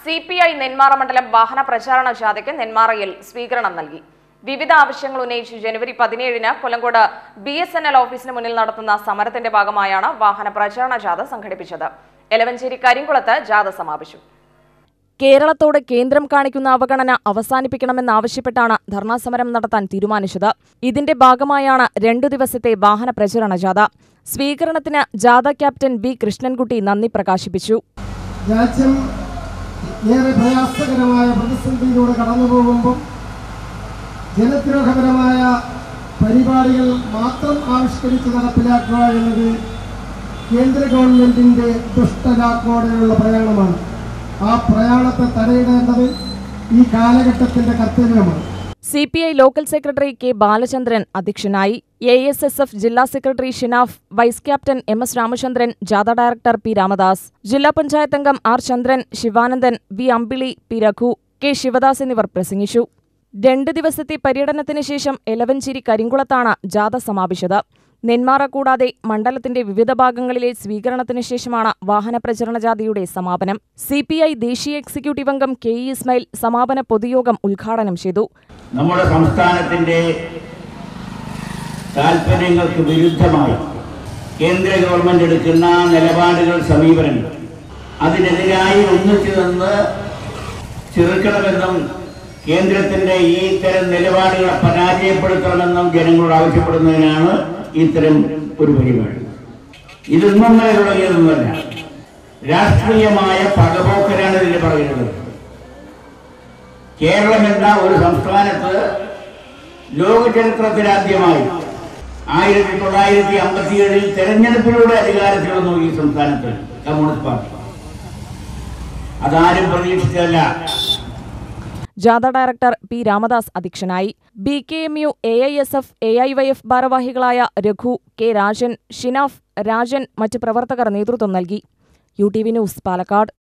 C P I Nenmara മണ്ഡലം വാഹന പ്രചാരണ ജാഥയ്ക്ക് നെന്മാറയിൽ സ്വീകരണം നൽകി വിവിധ ആവശ്യങ്ങൾ ഉന്നയിച്ച് ജനുവരി പതിനേഴിന് Kollengode B S N L ഓഫീസിന് മുന്നിൽ നടത്തുന്ന സമരത്തിന്റെ ഭാഗമായാണ് വാഹന പ്രചാരണ ജാഥ സംഘടിപ്പിച്ചത് എലവഞ്ചേരി കരിങ്കുളത്ത് ജാഥ സമാപിച്ചു കേരളത്തോട് കേന്ദ്രം കാണിക്കുന്ന അവഗണന അവസാനിപ്പിക്കണമെന്നാവശ്യപ്പെട്ടാണ് ധർണാ സമരം നടത്താൻ തീരുമാനിച്ചത് ഇതിന്റെ ഭാഗമായാണ് രണ്ടു ദിവസത്തെ വാഹന പ്രചരണ ജാഥ സ്വീകരണത്തിന് ജാഥ ക്യാപ്റ്റൻ ബി കൃഷ്ണൻകുട്ടി നന്ദി പ്രകാശിപ്പിച്ചു രാജ്യം ഏറെ പ്രയാസകരമായ പ്രതിസന്ധിയിലൂടെ കടന്നു പോകുമ്പോൾ ജനദ്രോഹപരമായ പരിപാടികൾ മാത്രം ആവിഷ്കരിച്ച് നടപ്പിലാക്കുക എന്നത് കേന്ദ്ര ഗവൺമെന്റിന്റെ ദുഷ്ടലാക്കോടെയുള്ള പ്രയാണമാണ് ആ പ്രയാണത്തെ തടയിടേണ്ടത് ഈ കാലഘട്ടത്തിന്റെ കർത്തവ്യമാണ് C P I local secretary K Balachandran അധ്യക്ഷനായി എ എസ് എസ് എഫ് ജില്ലാ secretary Shinaf vice captain M S Ramachandran ജാഥ ഡയറക്ടർ പി രാമദാസ് ജില്ലാ പഞ്ചായത്ത് അംഗം R Chandran Sivanandan V Ambili P Raghu K Sivadas എന്നിവർ പ്രസംഗിച്ചു രണ്ട് ദിവസത്തെ പര്യടനത്തിന് ശേഷം എലവഞ്ചേരി കരിങ്കുളത്താണ് ജാഥ സമാപിച്ചത് നെന്മാറ കൂടാതെ മണ്ഡലത്തിന്റെ വിവിധ ഭാഗങ്ങളിലെ സ്വീകരണത്തിന് ശേഷമാണ് വാഹന പ്രചരണ ജാഥയുടെ സമാപനം സി പി ഐ ദേശീയ എക്സിക്യൂട്ടീവ് അംഗം കെ ഇ ഇസ്മായിൽ സമാപന പൊതുയോഗം ഉദ്ഘാടനം ചെയ്തു നമ്മുടെ സംസ്ഥാനത്തിന്റെ താല്പര്യങ്ങൾക്ക് വിരുദ്ധമായി കേന്ദ്ര ഗവൺമെന്റ് എടുക്കുന്ന നിലപാടുകൾ സമീപനങ്ങൾ അതിനെതിരായി ഒന്നിച്ചു നിന്ന് ചെറുക്കണമെന്നും കേന്ദ്രത്തിന്റെ ഈ ഇത്തരം നിലപാടുകളെ പരാജയപ്പെടുത്തണമെന്നും ജനങ്ങളോട് ആവശ്യപ്പെടുന്നതിനാണ് ഇത്തരം ഒരു പരിപാടി ഇതൊന്നും തുടങ്ങിയതൊന്നുമല്ല രാഷ്ട്രീയമായ പകപോക്കലാണ് ഇതിൽ പറയുന്നത് കേരളം എന്ന ഒരു സംസ്ഥാനത്ത് ലോക ചരിത്രത്തിലാദ്യമായി ആയിരത്തി തൊള്ളായിരത്തി അമ്പത്തിയേഴിൽ തെരഞ്ഞെടുപ്പിലൂടെ അധികാരത്തിൽ വന്നു ഈ സംസ്ഥാനത്ത് കമ്മ്യൂണിസ്റ്റ് പാർട്ടി അതാരും പ്രതീക്ഷിച്ചതല്ല ജാഥ ഡയറക്ടർ പി രാമദാസ് അധ്യക്ഷനായി B K M U A I S F A I Y F ഭാരവാഹികളായ രഘു കെ രാജൻ ഷിനാഫ് രാജൻ മറ്റ് പ്രവർത്തകർ നേതൃത്വം നൽകി U T V news Palakkad